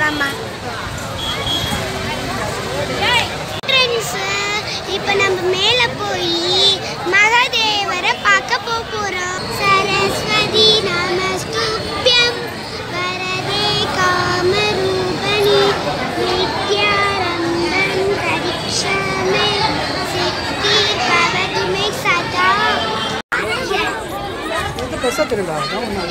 ஆமா Friends, இப்ப நம்ம மேல போய் மகாதேவரை பார்க்க போக போறோம் சரஸ்வதி நமஸ்துப்யம் வரதே காமரூபணி நித்யாரம்பம் பரிக்ஷமே சித்தி பவதுமே சதா பெருசாக தெரியுதா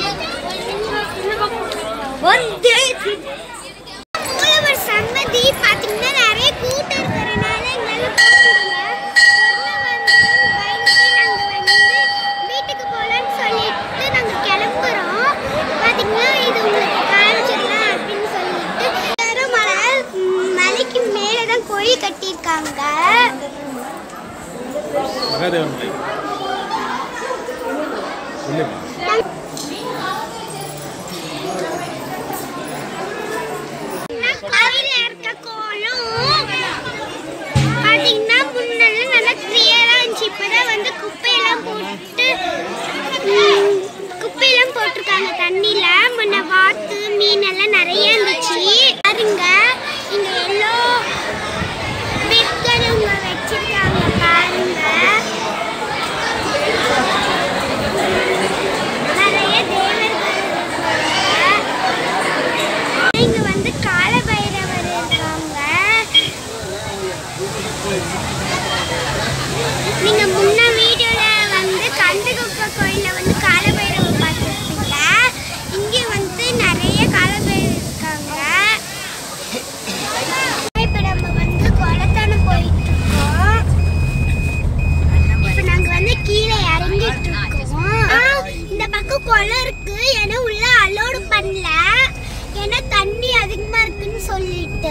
வந்து உழவர் சம்மதி பாத்தீங்கன்னா நிறைய கூட்டம் இருக்கிறனால எங்களால போக முடியல பொண்ணு வந்து பயந்துட்டு நாங்க வந்து வீட்டுக்கு போகலான்னு சொல்லிட்டு நாங்க கிளம்புறோம் பாத்தீங்கன்னா இது உங்களுக்கு காமிச்சிடலாம் அப்படின்னு சொல்லிட்டு எல்லாரும் மலை ம், மலைக்கு மேலே தான் கோயில் கட்டியிருக்காங்க மகாதேவன் மலை இல்லைம்மா கோயில இருக்க கோலம் பாத்தீங்கன்னா முன்னாடி நல்லா கிளியரா இருந்துச்சு இப்பதான் வந்து குப்பையெல்லாம் போட்டு ம், குப்பையெல்லாம் போட்டிருக்காங்க தண்ணியில முன்ன வாத்து மீன் எல்லாம் நிறைய இருந்துச்சு பாருங்க இங்க எல்லோ விற்கிறவங்க வச்சிருக்காங்க பாருங்க நிறைய தேவர்கள் இருக்காங்க இங்க வந்து கால பைரவர் இருக்காங்க நீங்க முன்ன வீடியோல வந்து கந்தகுப்பை கோயில்ல வந்து கால பைரவர் பார்த்துருப்பீங்க இங்க வந்து நிறைய கால பைரவர் இருக்காங்க இப்ப நம்ம வந்து கொலத்தானம் போயிட்டு இருக்கோம் இப்ப நாங்க வந்து கீழே இறங்கிட்டு இருக்கோம் ஆ, இந்த பக்கம் குளம் இருக்கு ஏன்னா உள்ள அலோடு பண்ணல ஏன்னா தண்ணி அதிகமா இருக்குன்னு சொல்லிட்டு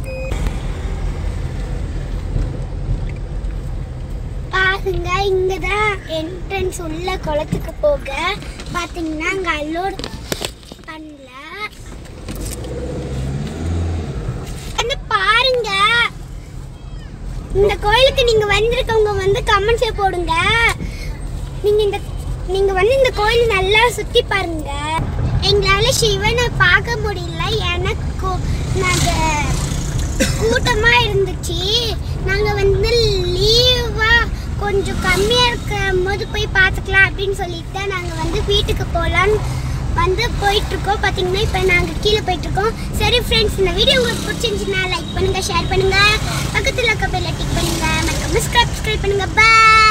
பாருங்க இங்கதான் என்ட்ரன்ஸ் உள்ள குளத்துக்கு போக பாத்தீங்கன்னா அங்க அலோடு பண்ணல வந்து பாருங்க இந்த கோயிலுக்கு நீங்க வந்திருக்கவங்க வந்து கமெண்ட்ஸே போடுங்க நீங்க இந்த நீங்க வந்து இந்த கோயில் நல்லா சுத்தி பாருங்க எங்களால சிவனை பார்க்க முடியல எனக்கு நாங்க கூட்டமா இருந்துச்சு நாங்க வந்து லீவா கொஞ்சம் கம்மியா இருக்கும் போது போய் பார்த்துக்கலாம் அப்படின்னு சொல்லிட்டு தான் நாங்க வந்து வீட்டுக்கு போகலான்னு வந்து போயிட்டு இருக்கோம் பாத்தீங்கன்னா இப்போ நாங்க கீழே போயிட்டு இருக்கோம் சரி ஃப்ரெண்ட்ஸ் இந்த வீடியோ உங்களுக்கு பிடிச்சிருந்துச்சுன்னா லைக் பண்ணுங்க ஷேர் பண்ணுங்க பக்கத்துல இருக்க பெல் டிக் பண்ணுங்க மறக்காம சப்ஸ்கிரைப் பண்ணுங்க பாய்